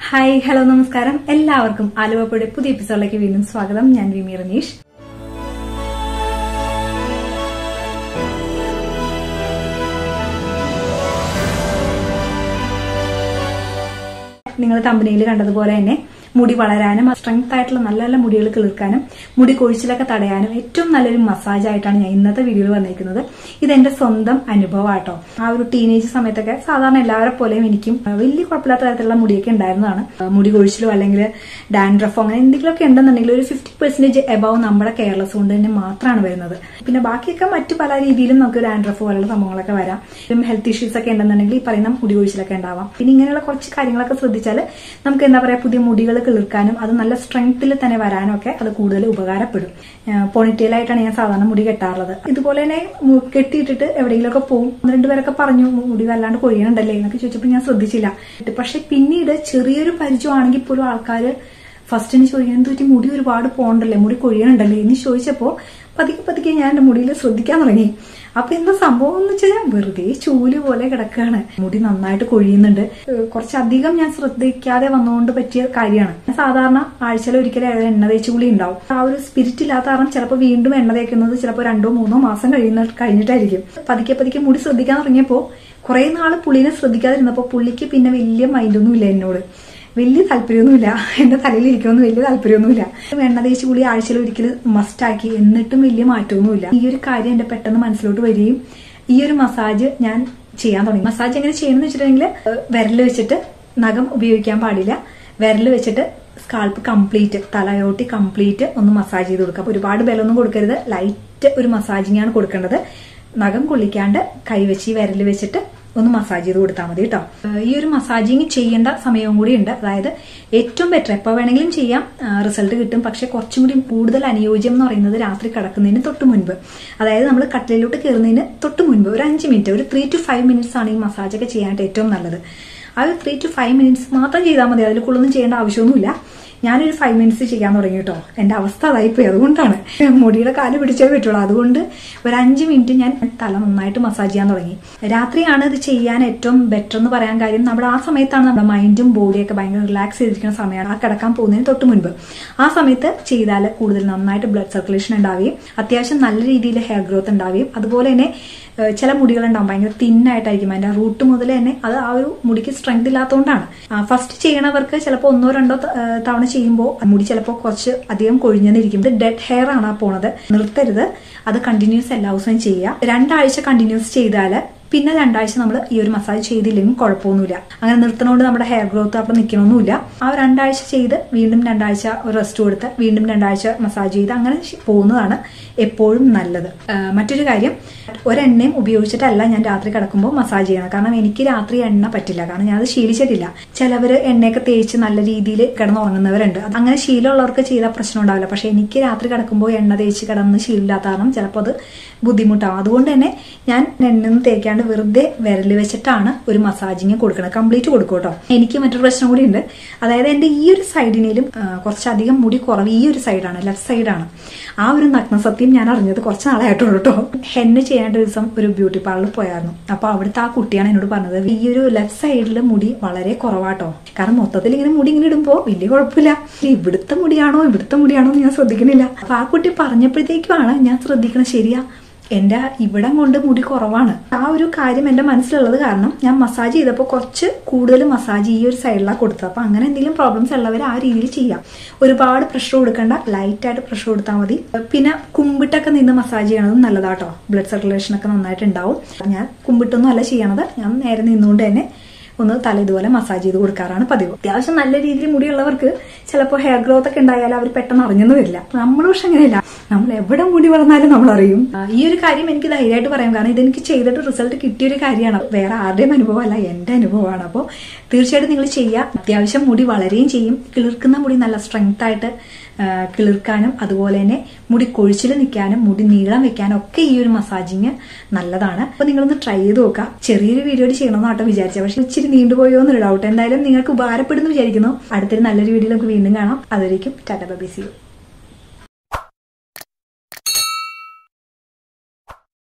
hi hello നമസ്കാരം എല്ലാവർക്കും ആലുവപ്പുഴയുടെ പുതിയ എപ്പിസോഡിലേക്ക് വീണ്ടും സ്വാഗതം ഞാൻ വിമി റനീഷ് നിങ്ങൾ കമ്പനിയിൽ കണ്ടതുപോലെ തന്നെ മുടി വളരാനും സ്ട്രെങ്ത് ആയിട്ടുള്ള നല്ല നല്ല മുടികൾ കിളിർക്കാനും മുടി കൊഴിച്ചിലൊക്കെ തടയാനും ഏറ്റവും നല്ലൊരു മസാജ് ആയിട്ടാണ് ഞാൻ ഇന്നത്തെ വീഡിയോയിൽ വന്നിരിക്കുന്നത് ഇതെന്റെ സ്വന്തം അനുഭവമാട്ടോ ആ ഒരു ടീനേജ് സമയത്തൊക്കെ സാധാരണ എല്ലാവരെ പോലെയും എനിക്കും ആ, വലിയ കുഴപ്പമില്ലാത്ത തരത്തിലുള്ള മുടിയൊക്കെ ഉണ്ടായിരുന്നതാണ് ആ, മുടി കൊഴിച്ചിലോ അല്ലെങ്കിൽ ഡാൻഡ്രഫോ അങ്ങനെ എന്തെങ്കിലുമൊക്കെ ഉണ്ടെന്നുണ്ടെങ്കിൽ ഒരു ഫിഫ്റ്റി പെർസെന്റേജ് എബവ് നമ്മുടെ കേരളസ് കൊണ്ട് തന്നെ മാത്രമാണ് വരുന്നത് പിന്നെ ബാക്കിയൊക്കെ മറ്റു പല രീതിയിലും നമുക്ക് ഡാൻഡ്രഫ് പോലുള്ള സംഭവങ്ങളൊക്കെ വരാം ഹെൽത്ത് ഇഷ്യൂസ് ഒക്കെ ഉണ്ടെന്നുണ്ടെങ്കിൽ ഈ പറയുന്ന മുടി കൊഴിച്ചിലൊക്കെ ഉണ്ടാവാം പിന്നെ ഇങ്ങനെയുള്ള കുറച്ച് കാര്യങ്ങളൊക്കെ ശ്രദ്ധിച്ചാൽ നമുക്ക് എന്താ പറയാ പുതിയ മുടികൾ കിളിർക്കാനും അത് നല്ല സ്ട്രെങ്ത്തിൽ തന്നെ വരാനും ഒക്കെ അത് കൂടുതൽ ഉപകാരപ്പെടും പോണിറ്റെയിലായിട്ടാണ് ഞാൻ സാധാരണ മുടി കെട്ടാറുള്ളത് ഇതുപോലെ തന്നെ മു- കെട്ടിയിട്ടിട്ട് എവിടെയെങ്കിലുമൊക്കെ പോകും ഒന്ന് രണ്ടുപേരൊക്കെ പറഞ്ഞു മുടി വല്ലാണ്ട് കൊഴിയണുണ്ടല്ലേ എന്നൊക്കെ ചോദിച്ചപ്പോൾ ഞാൻ ശ്രദ്ധിച്ചില്ല പക്ഷെ പിന്നീട് ചെറിയൊരു പരിചയമാണെങ്കിൽ പോലും ആൾക്കാർ ഫസ്റ്റ് എനിക്ക് ചോദിക്കാൻ എന്ത് പറ്റി മുടി ഒരുപാട് പോണ്ടല്ലേ മുടി കൊഴിയണുണ്ടല്ലേ എന്ന് ചോദിച്ചപ്പോ പതുക്കെ പതുക്കെ ഞാൻ എന്റെ മുടിയിൽ ശ്രദ്ധിക്കാൻ തുടങ്ങി അപ്പൊ എന്താ സംഭവം എന്ന് വെച്ചാൽ വെറുതെ ചൂല് പോലെ കിടക്കുകയാണ് മുടി നന്നായിട്ട് കൊഴിയുന്നുണ്ട് ഏഹ് കുറച്ചധികം ഞാൻ ശ്രദ്ധിക്കാതെ വന്നുകൊണ്ട് പറ്റിയ കാര്യമാണ് സാധാരണ ആഴ്ചയിൽ ഒരിക്കലും എണ്ണ തേച്ച് കുളി ഉണ്ടാവും ആ ഒരു സ്പിരിറ്റ് ഇല്ലാത്ത കാരണം ചിലപ്പോൾ വീണ്ടും എണ്ണ തേക്കുന്നത് ചിലപ്പോൾ രണ്ടോ മൂന്നോ മാസം കഴിയുന്ന കഴിഞ്ഞിട്ടായിരിക്കും പതുക്കെ പതുക്കെ മുടി ശ്രദ്ധിക്കാൻ തുടങ്ങിയപ്പോ കുറെ നാള് പുള്ളിനെ ശ്രദ്ധിക്കാതിരുന്നപ്പോ പുള്ളിക്ക് പിന്നെ വലിയ മൈൻഡൊന്നും ഇല്ല എന്നോട് വലിയ താല്പര്യമൊന്നുമില്ല എന്റെ തലയിൽ ഇരിക്കുമെന്ന് വലിയ താല്പര്യമൊന്നുമില്ല എണ്ണ തേച്ച് കൂടി ആഴ്ചയിൽ ഒരിക്കൽ മസ്റ്റാക്കി എന്നിട്ടും വലിയ മാറ്റമൊന്നുമില്ല ഈ ഒരു കാര്യം എന്റെ പെട്ടെന്ന് മനസ്സിലോട്ട് വരികയും ഈ ഒരു മസാജ് ഞാൻ ചെയ്യാൻ തുടങ്ങി മസാജ് എങ്ങനെ ചെയ്യണമെന്ന് വെച്ചിട്ടുണ്ടെങ്കിൽ വിരൽ വെച്ചിട്ട് നഖം ഉപയോഗിക്കാൻ പാടില്ല വിരൽ വെച്ചിട്ട് സ്കാൾപ്പ് കംപ്ലീറ്റ് തലയോട്ടി കംപ്ലീറ്റ് ഒന്ന് മസാജ് ചെയ്ത് കൊടുക്കുക അപ്പൊ ഒരുപാട് ബലമൊന്നും കൊടുക്കരുത് ലൈറ്റ് ഒരു മസാജിങ് ആണ് കൊടുക്കേണ്ടത് നഖം കൊള്ളിക്കാണ്ട് കൈവച്ച് ഈ വിരൽ വെച്ചിട്ട് ഒന്ന് മസാജ് ചെയ്ത് കൊടുത്താൽ മതി കേട്ടോ ഏഹ് ഈ ഒരു മസാജിങ് ചെയ്യേണ്ട സമയവും കൂടി ഉണ്ട് അതായത് ഏറ്റവും ബെറ്റർ എപ്പോൾ വേണമെങ്കിലും ചെയ്യാം റിസൾട്ട് കിട്ടും പക്ഷെ കുറച്ചും കൂടി കൂടുതൽ അനുയോജ്യം എന്ന് പറയുന്നത് രാത്രി കിടക്കുന്നതിന് തൊട്ട് മുൻപ് അതായത് നമ്മൾ കട്ടിലോട്ട് കയറുന്നതിന് തൊട്ട് മുൻപ് ഒരു അഞ്ച് മിനിറ്റ് ഒരു ത്രീ ടു ഫൈവ് മിനിറ്റ്സ് ആണ് ഈ മസാജ് ഒക്കെ ചെയ്യാനായിട്ട് ഏറ്റവും നല്ലത് ആ ഒരു ത്രീ ടു ഫൈവ് മിനിറ്റ്സ് മാത്രം ചെയ്താൽ മതി അതിൽ കൂടുതലൊന്നും ചെയ്യേണ്ട ആവശ്യമൊന്നുമില്ല ഞാനൊരു ഫൈവ് മിനിറ്റ്സ് ചെയ്യാൻ തുടങ്ങി കേട്ടോ എന്റെ അവസ്ഥ അതായിപ്പോയി അതുകൊണ്ടാണ് മുടിയുടെ കാല് പിടിച്ചേ പറ്റുള്ളൂ അതുകൊണ്ട് ഒരു അഞ്ച് മിനിറ്റ് ഞാൻ തല നന്നായിട്ട് മസാജ് ചെയ്യാൻ തുടങ്ങി രാത്രിയാണ് ഇത് ചെയ്യാൻ ഏറ്റവും ബെറ്റർ എന്ന് പറയാൻ കാര്യം നമ്മുടെ ആ സമയത്താണ് നമ്മുടെ മൈൻഡും ബോഡിയൊക്കെ ഭയങ്കര റിലാക്സ് ചെയ്തിരിക്കുന്ന സമയമാണ് ആ കിടക്കാൻ പോകുന്നതിന് തൊട്ട് മുൻപ് ആ സമയത്ത് ചെയ്താൽ കൂടുതൽ നന്നായിട്ട് ബ്ലഡ് സർക്കുലേഷൻ ഉണ്ടാവുകയും അത്യാവശ്യം നല്ല രീതിയിൽ ഹെയർ ഗ്രോത്ത് ഉണ്ടാവുകയും അതുപോലെ തന്നെ ഏഹ് ചില മുടികളുണ്ടാവും ഭയങ്കര തിന്നായിട്ടായിരിക്കും അതിന്റെ റൂട്ട് മുതൽ തന്നെ അത് ആ ഒരു മുടിക്ക് സ്ട്രെങ്ത് ഇല്ലാത്തതുകൊണ്ടാണ് ഫസ്റ്റ് ചെയ്യണവർക്ക് ചിലപ്പോൾ ഒന്നോ രണ്ടോ ത- ഏഹ് തവണ ചെയ്യുമ്പോൾ മുടി ചിലപ്പോൾ കുറച്ച് അധികം കൊഴിഞ്ഞെന്നിരിക്കും ഇത് ഡെഡ് ഹെയർ ആണ് ആ പോണത് നിർത്തരുത് അത് കണ്ടിന്യൂസ് എല്ലാ ദിവസവും ചെയ്യുക രണ്ടാഴ്ച കണ്ടിന്യൂസ് ചെയ്താൽ പിന്നെ രണ്ടാഴ്ച നമ്മൾ ഈ ഒരു മസാജ് ചെയ്തില്ലെങ്കിൽ കുഴപ്പമൊന്നുമില്ല അങ്ങനെ നിർത്തണോണ്ട് നമ്മുടെ ഹെയർ ഗ്രോത്ത് അവിടെ നിൽക്കണമൊന്നുമില്ല ആ ഒരു രണ്ടാഴ്ച ചെയ്ത് വീണ്ടും രണ്ടാഴ്ച റെസ്റ്റ് കൊടുത്ത് വീണ്ടും രണ്ടാഴ്ച മസാജ് ചെയ്ത് അങ്ങനെ ശ- പോകുന്നതാണ് എപ്പോഴും നല്ലത് ആ, മറ്റൊരു കാര്യം ഒരെണ്ണയും ഉപയോഗിച്ചിട്ടല്ല ഞാൻ രാത്രി കിടക്കുമ്പോൾ മസാജ് ചെയ്യണം കാരണം എനിക്ക് രാത്രി എണ്ണ പറ്റില്ല കാരണം ഞാൻ അത് ശീലിച്ചിട്ടില്ല ചിലവര് എണ്ണയൊക്കെ തേച്ച് നല്ല രീതിയിൽ കിടന്നുറങ്ങുന്നവരുണ്ട് അത് അങ്ങനെ ശീലമുള്ളവർക്ക് ചെയ്താൽ പ്രശ്നം ഉണ്ടാവില്ല പക്ഷെ എനിക്ക് രാത്രി കിടക്കുമ്പോൾ എണ്ണ തേച്ച് കിടന്ന് ശീലമില്ലാത്ത കാരണം ചിലപ്പോൾ അത് ബുദ്ധിമുട്ടാവും അതുകൊണ്ട് തന്നെ ഞാൻ എണ്ണയൊന്നും തേക്കാണ്ട് വെറുതെ വിരൽ വെച്ചിട്ടാണ് ഒരു മസാജിങ് കൊടുക്കുന്നത് കംപ്ലീറ്റ് കൊടുക്കും കേട്ടോ എനിക്ക് മറ്റൊരു പ്രശ്നം കൂടി ഉണ്ട് അതായത് എന്റെ ഈ ഒരു സൈഡിനേലും ആ, കുറച്ചധികം മുടി കുറവ് ഈ ഒരു സൈഡാണ് ലെഫ്റ്റ് സൈഡാണ് ആ ഒരു നഗ്നസത്യം ഞാൻ അറിഞ്ഞത് കുറച്ച് നാളായിട്ടുള്ളൂ കേട്ടോ ഹെന്ന് ചെയ്യാണ്ട് ഒരു ദിവസം ഒരു ബ്യൂട്ടി പാർലറിൽ പോയായിരുന്നു അപ്പൊ അവിടുത്തെ ആ കുട്ടിയാണ് എന്നോട് പറഞ്ഞത് ഈ ഒരു ലെഫ്റ്റ് സൈഡിൽ മുടി വളരെ കുറവാട്ടോ കാരണം മൊത്തത്തിൽ ഇങ്ങനെ മുടി ഇങ്ങനെ ഇടുമ്പോ വലിയ കുഴപ്പമില്ല ഇവിടുത്തെ മുടിയാണോ ഇവിടുത്തെ മുടിയാണോ എന്ന് ഞാൻ ശ്രദ്ധിക്കണില്ല അപ്പൊ ആ കുട്ടി പറഞ്ഞപ്പോഴത്തേക്കുമാണ് ഞാൻ ശ്രദ്ധിക്കണം ശരിയാ എന്റെ ഇവിടം കൊണ്ട് മുടി കുറവാണ് ആ ഒരു കാര്യം എന്റെ മനസ്സിലുള്ളത് കാരണം ഞാൻ മസാജ് ചെയ്തപ്പോൾ കുറച്ച് കൂടുതൽ മസാജ് ഈ ഒരു സൈഡിലാണ് കൊടുത്തത് അപ്പൊ അങ്ങനെ എന്തെങ്കിലും പ്രോബ്ലംസ് ഉള്ളവർ ആ രീതിയിൽ ചെയ്യാം ഒരുപാട് പ്രഷർ കൊടുക്കണ്ട ലൈറ്റ് ആയിട്ട് പ്രഷർ കൊടുത്താൽ മതി പിന്നെ കുമ്പിട്ടൊക്കെ നിന്ന് മസാജ് ചെയ്യണതും നല്ലതാട്ടോ ബ്ലഡ് സർക്കുലേഷൻ ഒക്കെ നന്നായിട്ട് ഉണ്ടാവും ഞാൻ കുമ്പിട്ടൊന്നും അല്ല ചെയ്യണത് ഞാൻ നേരെ നിന്നുകൊണ്ട് തന്നെ ഒന്ന് തല ഇതുപോലെ മസാജ് ചെയ്ത് കൊടുക്കാറാണ് പതിവ് അത്യാവശ്യം നല്ല രീതിയിൽ മുടിയുള്ളവർക്ക് ചിലപ്പോൾ ഹെയർ ഗ്രോത്ത് ഒക്കെ ഉണ്ടായാൽ അവർ പെട്ടെന്ന് അറിഞ്ഞെന്ന് വരില്ല നമ്മൾ പക്ഷെ അങ്ങനെയല്ല നമ്മൾ എവിടെ മുടി വളർന്നാലും നമ്മൾ അറിയും ആ, ഈ ഒരു കാര്യം എനിക്ക് ധൈര്യമായിട്ട് പറയാം കാരണം ഇതെനിക്ക് ചെയ്തിട്ട് റിസൾട്ട് കിട്ടിയ ഒരു കാര്യമാണ് വേറെ ആരുടെയും അനുഭവമല്ല എന്റെ അനുഭവമാണ് അപ്പോൾ തീർച്ചയായിട്ടും നിങ്ങൾ ചെയ്യുക അത്യാവശ്യം മുടി വളരുകയും ചെയ്യും കിളിർക്കുന്ന മുടി നല്ല സ്ട്രെങ്ത് ആയിട്ട് ആ, കിളിർക്കാനും അതുപോലെ തന്നെ മുടി കൊഴിച്ചിൽ നിൽക്കാനും മുടി നീളം വെക്കാനും ഒക്കെ ഈ ഒരു മസാജിങ് നല്ലതാണ് അപ്പൊ നിങ്ങളൊന്ന് ട്രൈ ചെയ്ത് നോക്കുക ചെറിയൊരു വീഡിയോ ചെയ്യണമെന്നാട്ടോ വിചാരിച്ചത് പക്ഷെ ഇച്ചിരി നീണ്ടുപോയോ എന്നൊരു ഡൗട്ട് എന്തായാലും നിങ്ങൾക്ക് ഉപകാരപ്പെടുന്നു വിചാരിക്കുന്നു അടുത്തൊരു നല്ലൊരു വീഡിയോ നമുക്ക് വീണ്ടും കാണാം അതുവരേക്കും ടാറ്റ ബൈ സി യു